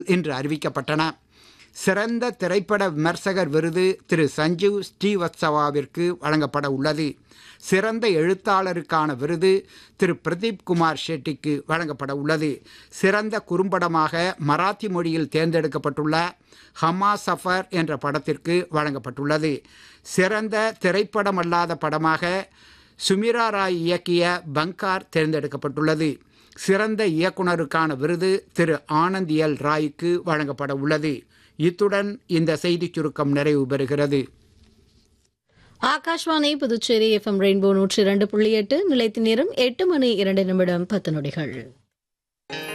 இன்று அறிவிக்கப்பட்டன சிறந்த திரைப்பட விமர்சகர் விருது திரு சஞ்சீவ் ஸ்ரீவத்சவாவிற்கு வழங்கப்பட உள்ளது சிறந்த எழுத்தாளருக்கான விருது திரு பிரதீப் குமார் ஷெட்டிக்கு வழங்கப்பட உள்ளது சிறந்த குறும்படமாக மராத்தி மொழியில் தேர்ந்தெடுக்கப்பட்டுள்ள ஹமா சஃபர் என்ற படத்திற்கு வழங்கப்பட்டுள்ளது சிறந்த திரைப்படமல்லாத படமாக சுமிரா ராய் இயக்கிய பங்கார் தேர்ந்தெடுக்கப்பட்டுள்ளது சிறந்த இயக்குனருக்கான விருது திரு ஆனந்த் எல் ராய்க்கு வழங்கப்பட உள்ளது இத்துடன் இந்த செய்திச் சுருக்கம் நிறைவு பெறுகிறது ஆகாஷ்வாணி புதுச்சேரி எஃப்எம் ரெயின்போ நூற்றி இரண்டு புள்ளி எட்டு நிலைத்த நேரம் எட்டு மணி இரண்டு நிமிடம் பத்து நொடிகள்